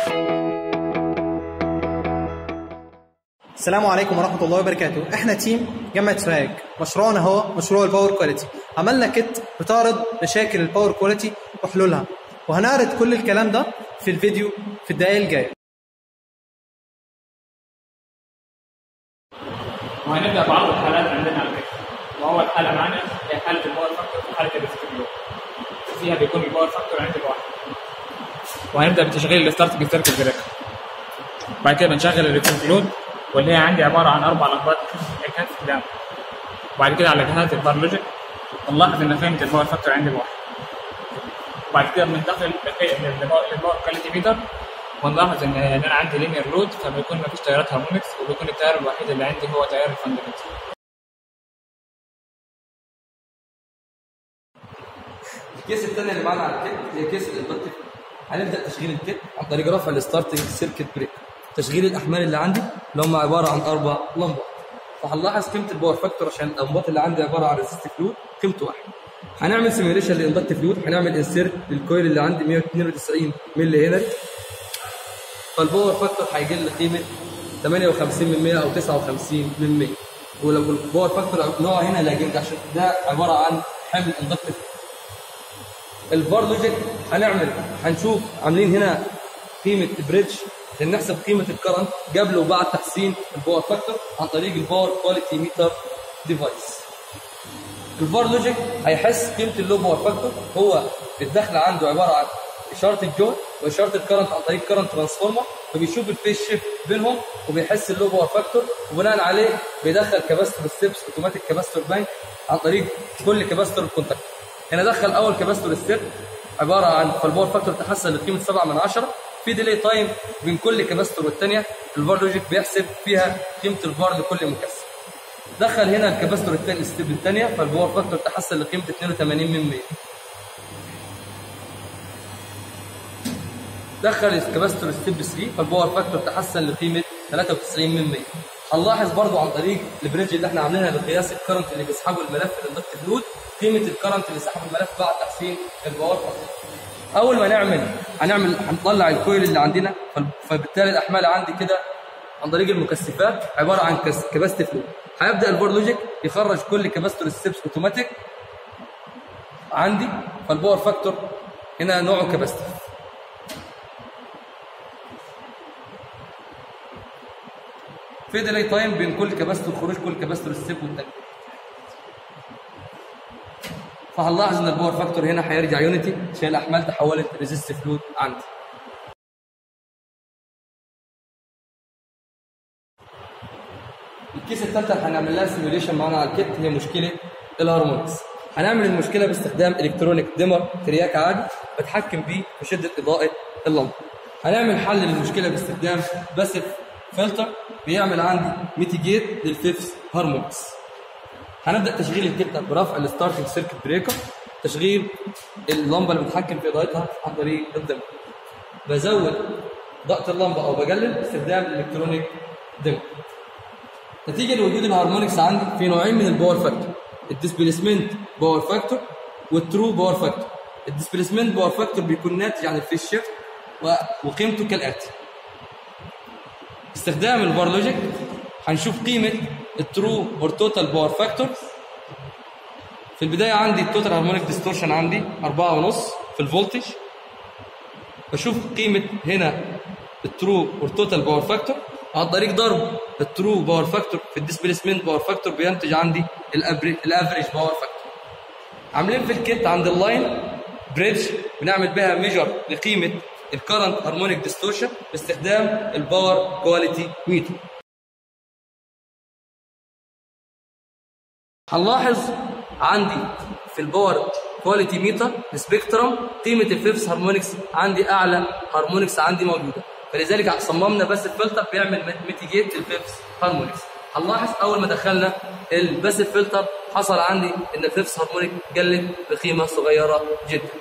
السلام عليكم ورحمة الله وبركاته احنا تيم جامعة سوهاج مشروعنا هو مشروع الباور كواليتي عملنا كت بتعرض مشاكل الباور كواليتي وحلولها وهنعرض كل الكلام ده في الفيديو في الدقايق الجاية وهنبدا بعرض الحالات عندنا على كده واول حاله معانا هي حاله الباور فاكتور وحاله الاستبلو فيها بيكون الباور فاكتور عند الواحد وهنبدا بتشغيل الستارت سيركت بريكر بعد كده بنشغل الريكونكلود واللي هي عندي عباره عن اربع لمبات كانت قدام وبعد كده على جهاز البار لوجيك نلاحظ ان قيمه الباور فاكتور عندي الواحد وبعد كده بندخل الباور كواليتي ميتر ونلاحظ ان ان انا عندي لينير لود فبيكون مفيش تيارات هارمونكس وبيكون التيار الوحيد اللي عندي هو تيار الفاندمنتال الكيس الثانيه اللي معانا على الكيت هي كيس الاندكتيف هنبدا تشغيل الكيت عن طريق رفع الستارتنج سيركت بريك تشغيل الاحمال اللي عندي اللي هم عباره عن اربع لمبات فهنلاحظ قيمه الباور فاكتور عشان اللمبات اللي عندي عباره عن ريزستيف فلويد قيمته واحد هنعمل سيميوليشن للاندكتيف فلويد هنعمل انسيرت للكويل اللي عندي 192 ملي هنري فالباور فاكتور هيجي لي قيمه 58 من 100 او 59 من 100 ولو الباور فاكتور نوع هنا لا جدا عشان ده عباره عن حمل اندكتيف الفار لوجيك هنعمل هنشوف عاملين هنا قيمه بريدج عشان نحسب قيمه الكرنت قبل وبعد تحسين الباور فاكتور عن طريق الباور كواليتي ميتر ديفايس الفار لوجيك هيحس قيمه اللو باور فاكتور هو الدخل عنده عباره عن اشاره الجهد واشاره الكرنت عن طريق كرنت ترانسفورمر فبيشوف الفيس شيفت بينهم وبيحس اللو باور فاكتور وبناء عليه بيدخل كاباستور ستيبس اوتوماتيك كاباستور بانك عن طريق كل كاباستور كونتاكت هنا دخل اول كاباستور ستيب عباره عن فالباور فاكتور تحسن لقيمه 7 من 10 في ديلي تايم بين كل كاباستور والثانيه الفار لوجيك بيحسب فيها قيمه الفار لكل مكثف دخل هنا الكاباستور الثاني الستيب الثانيه فالباور فاكتور تحسن لقيمه 82 من 100 دخل الكاباستور ستيب 3 فالباور فاكتور تحسن لقيمه 93 من 100 هنلاحظ برضو عن طريق البريدج اللي احنا عاملينها بقياس الكرنت اللي بيسحبه الملف الاندكتيف لود قيمه الكرنت اللي سحبه الملف بعد تحسين الباور فاكتور اول ما نعمل هنعمل هنطلع الكويل اللي عندنا فبالتالي الاحمال عندي كده عن طريق المكثفات عباره عن كباستي فلو هيبدا البور لوجيك يخرج كل كاباستور ستيبس اوتوماتيك عندي فالباور فاكتور هنا نوعه كاباستيف في ديلي تايم بين كل كاباستور خروج كل كاباستور ستيب والتاني فهنلاحظ ان الباور فاكتور هنا هيرجع يونيتي عشان الاحمال تحولت ريزيستيف لود عندي الكيس الثالثه اللي هنعمل لها سيميوليشن معانا على الكيت هي مشكله الهارمونكس هنعمل المشكله باستخدام الكترونيك ديمر ترياك عادي بتحكم بيه في شده اضاءه اللمبه هنعمل حل للمشكله باستخدام باسف فلتر بيعمل عندي ميتيجيت للفيفث هارمونكس هنبدا تشغيل الكيت برفع الستارتنج سيركت بريكر تشغيل اللمبه اللي بتحكم في اضاءتها عن طريق الديمر بزود ضغط اللمبه او بقلل باستخدام الالكترونيك ديمر نتيجه لوجود الهارمونكس عندي في نوعين من الباور فاكتور الديسبيسمنت باور فاكتور والترو باور فاكتور الديسبيسمنت باور فاكتور بيكون ناتج عن الفيس شيفت وقيمته كالاتي باستخدام البار لوجيك هنشوف قيمه الترو اور توتال باور فاكتور في البدايه عندي التوتال هارمونيك ديستورشن عندي 4.5 في الفولتج بشوف قيمه هنا الترو اور توتال باور فاكتور عن طريق ضرب الترو باور فاكتور في الديسبيسمنت باور فاكتور بينتج عندي الافريج باور فاكتور عاملين في الكيت عند اللاين بريدج بنعمل بها ميجر لقيمه الكرنت هارمونيك ديستورشن باستخدام الباور كواليتي ميتر هنلاحظ عندي في الباور كواليتي ميتر السبيكترم قيمه الفيفث هارمونكس عندي اعلى هارمونكس عندي موجوده فلذلك صممنا بس الفلتر بيعمل ميتيجيت الفيفث هارمونكس هنلاحظ اول ما دخلنا الباسيف فلتر حصل عندي ان الفيفث هارمونيك قلت بقيمه صغيره جدا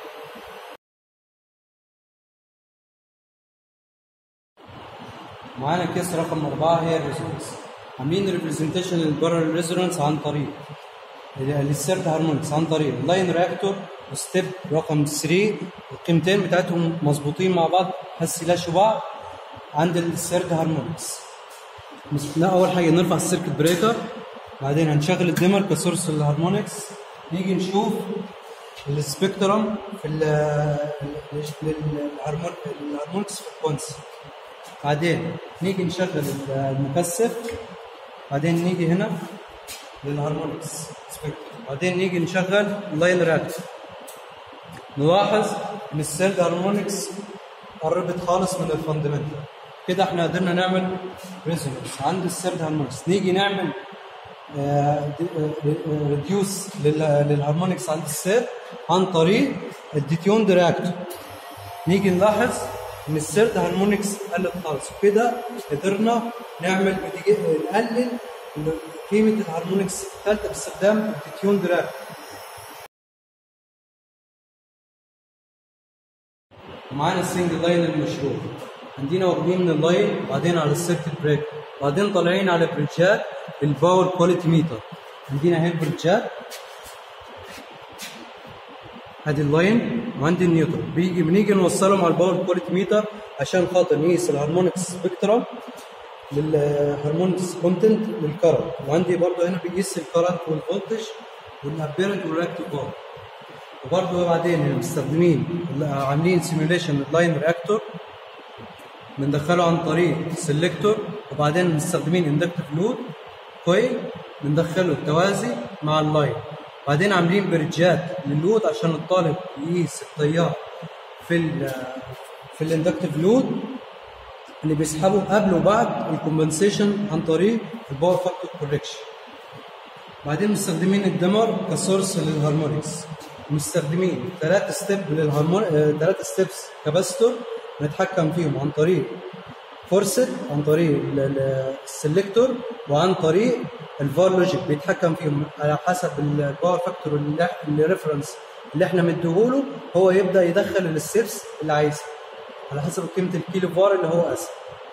معانا كيس رقم أربعة هي الريزونانس عاملين ريبريزنتيشن للبارل ريزونانس عن طريق للسيرت هارمونكس عن طريق اللاين رياكتور وستيب رقم 3 القيمتين بتاعتهم مظبوطين مع بعض بس يلاشوا بعض عند السيرد هارمونكس لا اول حاجه نرفع السيركت بريكر بعدين هنشغل الديمر كسورس للهارمونكس نيجي نشوف السبيكترم في ال- ال- الهارمون- الهارمونكس في الكونس بعدين نيجي نشغل المكثف بعدين نيجي هنا للهارمونكس سبيكترم بعدين نيجي نشغل اللاين رياكتور نلاحظ ان السيرد هارمونكس قربت خالص من الفاندمنتال كده احنا قدرنا نعمل ريزونانس عند السيرد هارمونكس نيجي نعمل ريديوس للهارمونكس عند السير عن طريق الديتيون رياكتور نيجي نلاحظ ان السيرد هارمونكس قلت خالص وكده قدرنا نعمل ميتيجي- نقلل قيمه الهارمونكس الثالثه باستخدام الديتيون رياكتور معانا السنجل لاين المشروع عندنا واخدين من اللاين بعدين على السيركت بريك بعدين طالعين على بريدجات الباور كواليتي ميتر عندنا اهي البريدجات ادي اللاين وعندي النيوترال بيجي بنيجي نوصلهم على الباور كواليتي ميتر عشان خاطر نقيس الهارمونكس سبيكترم للهارمونكس كونتنت للكرنت وعندي برضه هنا بيقيس الكرنت والفولتج والابيرنت والرياكتيف باور وبرضه بعدين هنا مستخدمين عاملين سيميوليشن لاين رياكتور بندخله عن طريق سيلكتور وبعدين مستخدمين اندكتيف لود كويل بندخله التوازي مع اللاين بعدين عاملين بريدجات للود عشان الطالب يقيس التيار في ال في الاندكتيف لود اللي بيسحبه قبل وبعد الكومبنسيشن عن طريق الباور فاكتور كوركشن بعدين مستخدمين الدمر كسورس للهارمونكس مستخدمين ثلاث ستيب للهارمون ثلاث ستيبس كاباستور نتحكم فيهم عن طريق فورست عن طريق ال- ال- السلكتور وعن طريق الفار لوجيك بيتحكم فيهم على حسب ال- الباور فاكتور اللي إح- اللي ريفرنس اللي احنا مديهوله هو يبدا يدخل الستيبس اللي عايزها على حسب قيمه الكيلو فار اللي هو قاسها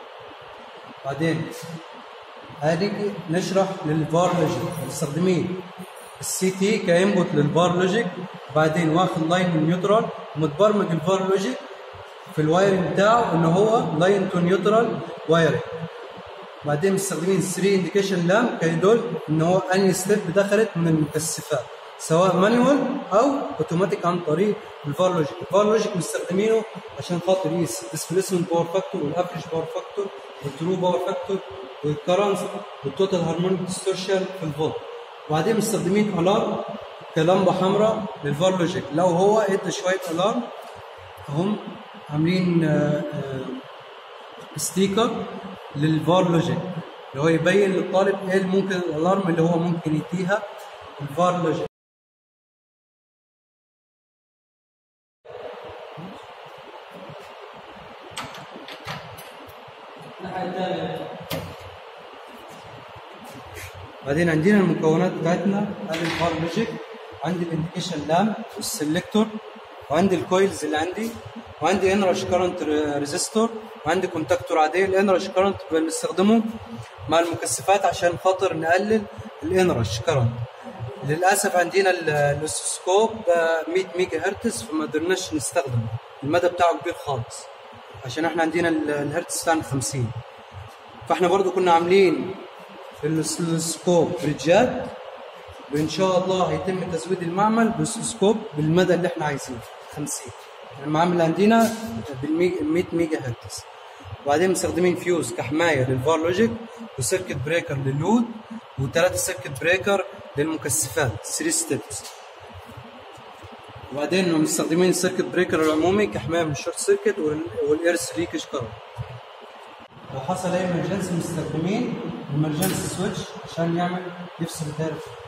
بعدين هنيجي نشرح للفار لوجيك مستخدمين السي تي كانبوت للفار لوجيك بعدين واخد لاين من نيوترال ومتبرمج الفار لوجيك في الوايرنج بتاعه ان هو لاين تو نيوترال وايرنج بعدين مستخدمين 3 انديكيشن لام كيدل ان هو انهي ستيب دخلت من المكثفات سواء مانيوال او اوتوماتيك عن طريق الفار لوجيك الفار لوجيك مستخدمينه عشان خاطر يقيس الديسبيسمنت باور فاكتور والافريج باور فاكتور والترو باور فاكتور والكرنس والتوتال هارمونيك ديستورشن في الفولت وبعدين مستخدمين الارم كلمبه حمراء للفار لوجيك لو هو ادى شويه الارم هم عاملين آه، آه، ستيكر للفار لوجيك اللي هو يبين للطالب ايه اللي ممكن الالارم اللي هو ممكن يديها الفار لوجيك بعدين عندنا المكونات بتاعتنا ادي الفار لوجيك عندي الانديكيشن لام والسلكتور وعندي الكويلز اللي عندي وعندي انرش كارنت ريزيستور وعندي كونتاكتور عاديه الانرش كارنت بنستخدمه مع المكثفات عشان خاطر نقلل الانرش كارنت للاسف عندنا ال- الاوسيسكوب آه، 100 ميجا هرتز فما قدرناش نستخدمه المدى بتاعه كبير خالص عشان احنا عندنا ال- الهرتز بتاعنا 50 فاحنا برضو كنا عاملين في الاوسيسكوب بريدجات وان شاء الله هيتم تزويد المعمل باوسيسكوب بالمدى اللي احنا عايزينه 50 المعمل اللي عندنا بال 100 ميجا هرتز وبعدين مستخدمين فيوز كحمايه للفار لوجيك وسيركت بريكر للود وثلاثه سيركت بريكر للمكثفات 3 ستيبس وبعدين مستخدمين السيركت بريكر العمومي كحمايه من الشورت سيركت والايرث ليكج كارنت لو حصل اي امرجنسي مستخدمين الامرجنسي سويتش عشان يعمل يفصل الدايره